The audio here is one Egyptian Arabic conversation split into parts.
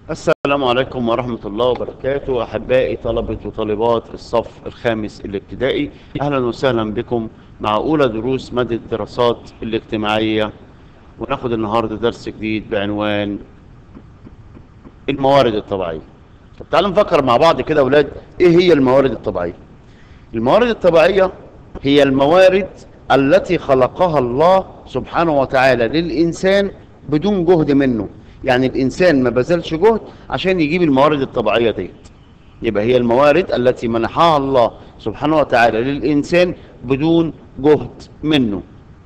السلام عليكم ورحمة الله وبركاته أحبائي طلبة وطالبات الصف الخامس الابتدائي أهلا وسهلا بكم مع أولى دروس مادة الدراسات الاجتماعية وناخد النهاردة درس جديد بعنوان الموارد الطبيعية طب تعالوا نفكر مع بعض كده يا أولاد إيه هي الموارد الطبيعية الموارد الطبيعية هي الموارد التي خلقها الله سبحانه وتعالى للإنسان بدون جهد منه يعني الإنسان ما بذلش جهد عشان يجيب الموارد الطبيعية ديت يبقى هي الموارد التي منحها الله سبحانه وتعالى للإنسان بدون جهد منه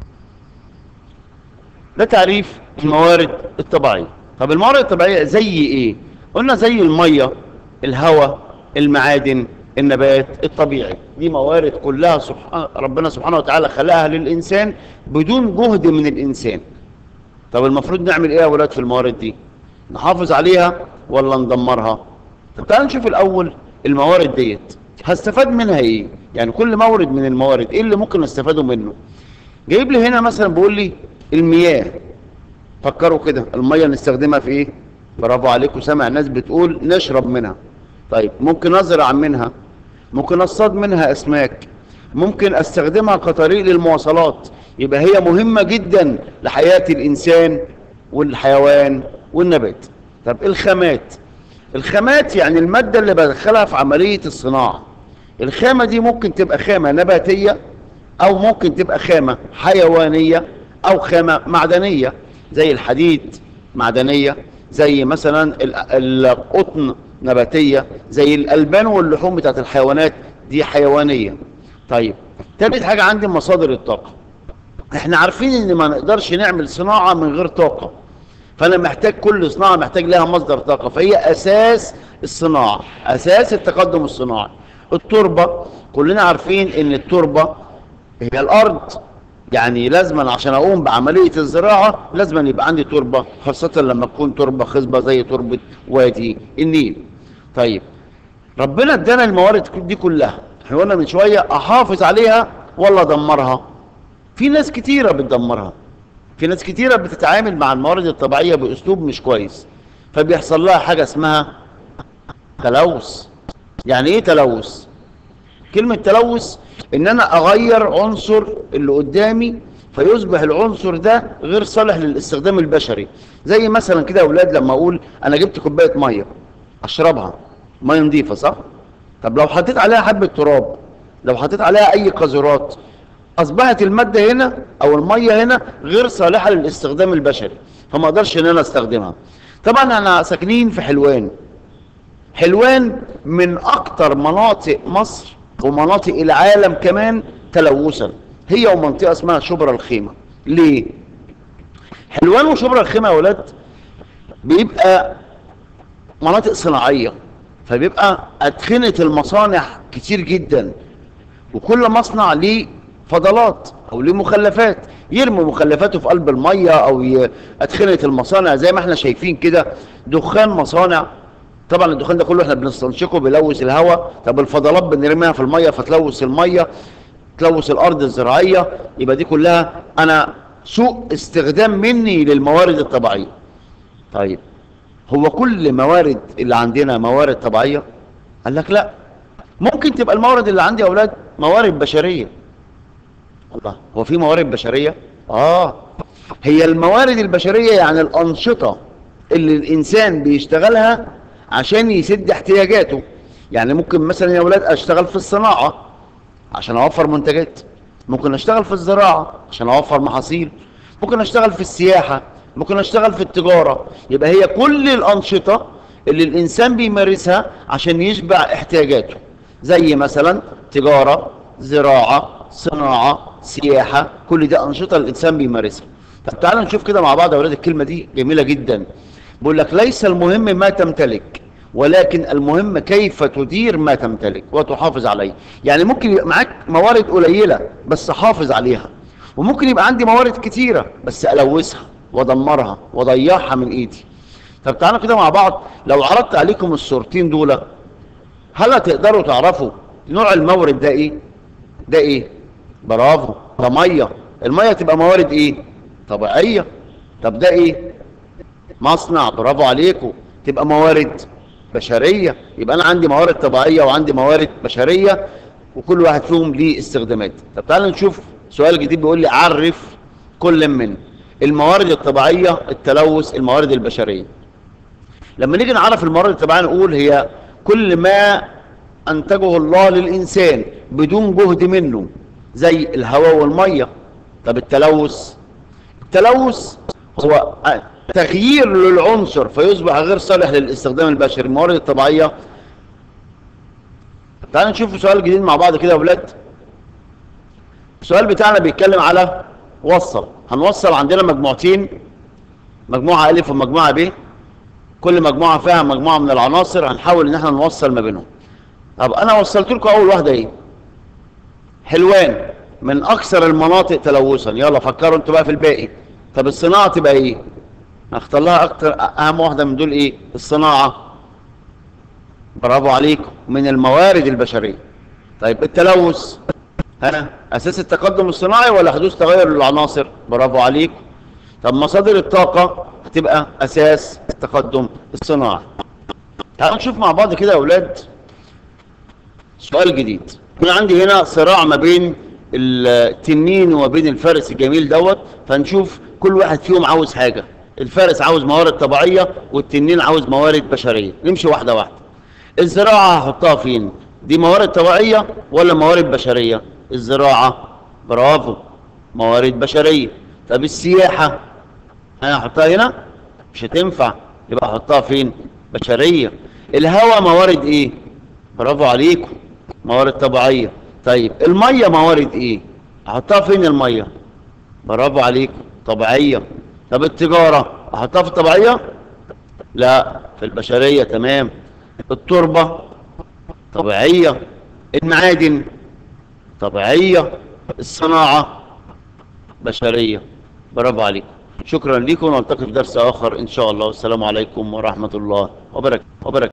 ده تعريف الموارد الطبيعية طب الموارد الطبيعية زي ايه قلنا زي المية الهواء المعادن النبات الطبيعي دي موارد كلها سبحان ربنا سبحانه وتعالى خلقها للإنسان بدون جهد من الإنسان طب المفروض نعمل ايه يا ولاد في الموارد دي نحافظ عليها ولا ندمرها طب تعالوا نشوف الاول الموارد ديت هستفاد منها ايه يعني كل مورد من الموارد ايه اللي ممكن نستفاده منه جايب لي هنا مثلا بيقول لي المياه فكروا كده الميه نستخدمها في ايه برافو عليكم سامع ناس بتقول نشرب منها طيب ممكن ازرع منها ممكن اصطاد منها اسماك ممكن استخدمها كطريق للمواصلات يبقى هي مهمة جدا لحياة الإنسان والحيوان والنبات طب الخامات الخامات يعني المادة اللي بدخلها في عملية الصناعة الخامة دي ممكن تبقى خامة نباتية أو ممكن تبقى خامة حيوانية أو خامة معدنية زي الحديد معدنية زي مثلا القطن نباتية زي الألبان واللحوم بتاعت الحيوانات دي حيوانية طيب تالت حاجة عندي مصادر الطاقة احنا عارفين ان ما نقدرش نعمل صناعة من غير طاقة فانا محتاج كل صناعة محتاج لها مصدر طاقة فهي اساس الصناعة اساس التقدم الصناعي التربة كلنا عارفين ان التربة هي الارض يعني لازما عشان اقوم بعملية الزراعة لازما يبقى عندي تربة خاصة لما تكون تربة خصبة زي تربة وادي النيل طيب ربنا ادانا الموارد دي كلها احنا قلنا من شوية احافظ عليها ولا ادمرها في ناس كتيرة بتدمرها في ناس كتيرة بتتعامل مع الموارد الطبيعية بأسلوب مش كويس فبيحصل لها حاجة اسمها تلوث يعني ايه تلوث كلمة تلوث ان انا اغير عنصر اللي قدامي فيصبح العنصر ده غير صالح للاستخدام البشري زي مثلا كده يا اولاد لما اقول انا جبت كوبايه ميه اشربها ميه نظيفه صح طب لو حطيت عليها حبه تراب لو حطيت عليها اي قذرات اصبحت المادة هنا او المية هنا غير صالحة للاستخدام البشري فما اقدرش ان انا استخدمها طبعا انا ساكنين في حلوان حلوان من اكتر مناطق مصر ومناطق العالم كمان تلوثا هي ومنطقة اسمها شبرا الخيمة ليه حلوان وشبرا الخيمة يا ولاد بيبقى مناطق صناعية فبيبقى ادخنة المصانع كتير جدا وكل مصنع ليه فضلات او ليه مخلفات يرمي مخلفاته في قلب الميه او ادخنه المصانع زي ما احنا شايفين كده دخان مصانع طبعا الدخان ده كله احنا بنستنشقه بيلوث الهواء طب الفضلات بنرميها في الميه فتلوث الميه تلوث الارض الزراعيه يبقى دي كلها انا سوء استخدام مني للموارد الطبيعيه طيب هو كل موارد اللي عندنا موارد طبيعيه قال لك لا ممكن تبقى الموارد اللي عندي يا اولاد موارد بشريه الله هو في موارد بشرية اه هي الموارد البشرية يعني الأنشطة اللي الإنسان بيشتغلها عشان يسد احتياجاته يعني ممكن مثلا يا ولاد أشتغل في الصناعة عشان أوفر منتجات ممكن أشتغل في الزراعة عشان أوفر محاصيل ممكن أشتغل في السياحة ممكن أشتغل في التجارة يبقى هي كل الأنشطة اللي الإنسان بيمارسها عشان يشبع احتياجاته زي مثلا تجارة زراعة صناعة سياحة كل دي أنشطة الإنسان بيمارسها طب تعالوا نشوف كده مع بعض يا أولاد الكلمة دي جميلة جدا بقول لك ليس المهم ما تمتلك ولكن المهم كيف تدير ما تمتلك وتحافظ عليه يعني ممكن يبقى معاك موارد قليلة بس حافظ عليها وممكن يبقى عندي موارد كتيرة بس ألوثها وأدمرها وأضيعها من إيدي طب تعالوا كده مع بعض لو عرضت عليكم الصورتين دول هل هتقدروا تعرفوا نوع المورد ده إيه ده إيه برافو ده ميه الميه تبقى موارد ايه طبيعيه طب ده ايه مصنع برافو عليكم تبقى موارد بشرية يبقى أنا عندي موارد طبيعية وعندي موارد بشرية وكل واحد فيهم ليه استخدامات طب تعالى نشوف سؤال جديد بيقول لي عرف كل من الموارد الطبيعية التلوث الموارد البشرية لما نيجي نعرف الموارد الطبيعية نقول هي كل ما أنتجه الله للإنسان بدون جهد منه زي الهواء والمية طب التلوث التلوث هو تغيير للعنصر فيصبح غير صالح للاستخدام البشري الموارد الطبيعية تعالوا نشوف سؤال جديد مع بعض كده يا ولاد السؤال بتاعنا بيتكلم على وصل هنوصل عندنا مجموعتين مجموعة ألف ومجموعة ب كل مجموعة فيها مجموعة من العناصر هنحاول ان احنا نوصل ما بينهم طب انا وصلت لكم اول واحدة ايه حلوان من اكثر المناطق تلوثا يلا فكروا انتوا بقى في الباقي طب الصناعة تبقى ايه اختار لها اكتر اهم واحدة من دول ايه الصناعة برافو عليكم من الموارد البشرية طيب التلوث ها اساس التقدم الصناعي ولا حدوث تغير للعناصر برافو عليكم طب مصادر الطاقة هتبقى اساس التقدم الصناعي تعالوا نشوف مع بعض كده يا اولاد سؤال جديد انا عندي هنا صراع ما بين التنين وما بين الفارس الجميل دوت فنشوف كل واحد فيهم عاوز حاجة الفارس عاوز موارد طبيعية والتنين عاوز موارد بشرية نمشي واحدة واحدة الزراعة هحطها فين دي موارد طبيعية ولا موارد بشرية الزراعة برافو موارد بشرية طب السياحة انا احطها هنا مش هتنفع يبقى احطها فين بشرية الهواء موارد ايه برافو عليكم موارد طبيعية طيب المية موارد ايه احطها فين المية برافو عليكم طبيعية طب التجارة احطها في الطبيعية لا في البشرية تمام التربة طبيعية المعادن طبيعية الصناعة بشرية برافو عليكم شكرا لكم ونلتقي في درس آخر إن شاء الله والسلام عليكم ورحمة الله وبركاته